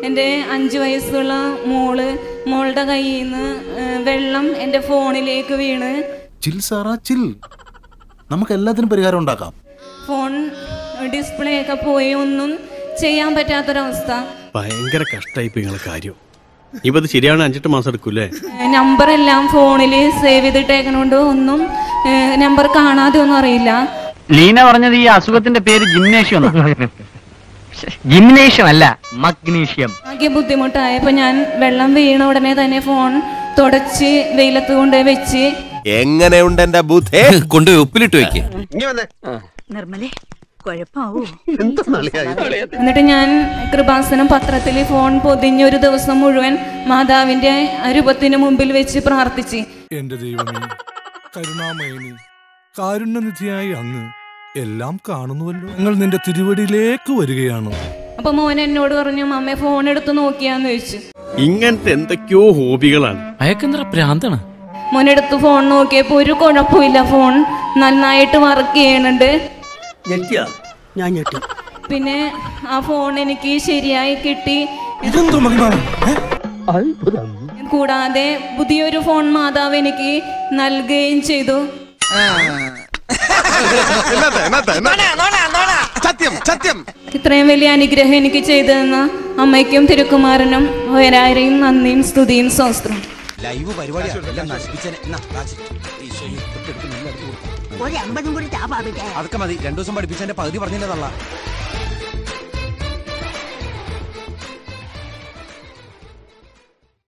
എൻ്റെ അഞ്ച് വയസ്സുള്ള മോള് മോളുടെ കയ്യിൽ നിന്ന് വെള്ളം എൻ്റെ ഫോണിലേക്ക് വീണ് ചിൽ സാറാ ചിൽ നമുക്ക് എല്ലാത്തിനും പരിഹാരം ഉണ്ടാക്കാം ഫോൺ ഡിസ്പ്ലേ ഒക്കെ പോയി ഒന്നും ചെയ്യാൻ പറ്റാത്തൊരവസ്ഥ ഭയങ്കര കഷ്ടായി നിങ്ങളെ കാര്യം ഇപ്പൊ ഇത് ശരിയാണ് അഞ്ചെട്ട് മാസം എടുക്കൂലേ നമ്പർ എല്ലാം ഫോണിൽ സേവ് ചെയ്തിട്ടേക്കണോണ്ട് ഒന്നും നമ്പർ കാണാതെ ഒന്നും അറിയില്ല ലീന പറഞ്ഞത് ഈ അസുഖത്തിന്റെ പേര് ജിംനേഷ്യം ജിംനേഷ്യം അല്ല മഗ്നീഷ്യം ആകെ ബുദ്ധിമുട്ടായപ്പോൾ ഞാൻ വെള്ളം വീണ ഉടനെ തന്നെ ഫോൺ തുടച്ച് വെയിലത്ത് കൊണ്ടുപോയി വെച്ച് എങ്ങനെയുണ്ട് എന്റെ ബുദ്ധേ കൊണ്ടുപോയി ഉപ്പിലിട്ട് വെക്ക് നിർമ്മലേ കുഴപ്പാവൂ എന്നിട്ട് ഞാൻ കൃപാസനം പത്രത്തിൽ ഫോൺ പൊതിഞ്ഞൊരു ദിവസം മുഴുവൻ മാതാവിന്റെ രൂപത്തിന് മുമ്പിൽ വെച്ച് പ്രാർത്ഥിച്ച് എന്റെ ദൈവമേ കരുണാമയനി കാരുണ്യനിധിയായി അങ്ങ് എല്ലാം കാണുന്നുവല്ലോ ഞങ്ങൾ നിന്റെ തിരുവടിയിലേക്ക് വരികയാണ് അപ്പൊ മോൻ എന്നോട് പറഞ്ഞു അമ്മ ഫോൺ എടുത്ത് നോക്കിയാന്ന് ചോദിച്ചു ഇങ്ങനത്തെ എന്തൊക്കെയോ ഹോബികളാണ് അയക്കെന്തറ പ്രാന്താണ് മോനെടുത്ത് ഫോൺ നോക്കിയപ്പോ ഒരു കുഴപ്പമില്ല ഫോൺ നന്നായിട്ട് വർക്ക് ചെയ്യണുണ്ട് ഞാൻ ഞെട്ടി പിന്നെ ആ ഫോൺ എനിക്ക് ശരിയായി കിട്ടി ഇതെന്തോ മഹിമ കൂടാതെ പുതിയൊരു ഫോൺ മാതാവ് എനിക്ക് നൽകുകയും ചെയ്തു സത്യം സത്യം ഇത്രയും വലിയ അനുഗ്രഹം എനിക്ക് ചെയ്തു തന്ന അമ്മയ്ക്കും തിരുക്കുമാരനും ഒരായിരം നന്ദിയും സ്തുതിയും സ്വസ്ത്രം ലൈവ് പരിപാടിയാണ് എല്ലാം നശിപ്പിച്ചേനെ ഒരു അമ്പതും കൂടി ചാപ്പാ അതൊക്കെ മതി രണ്ടു ദിവസം പഠിപ്പിച്ചതിന്റെ പകുതി പറഞ്ഞില്ല തള്ള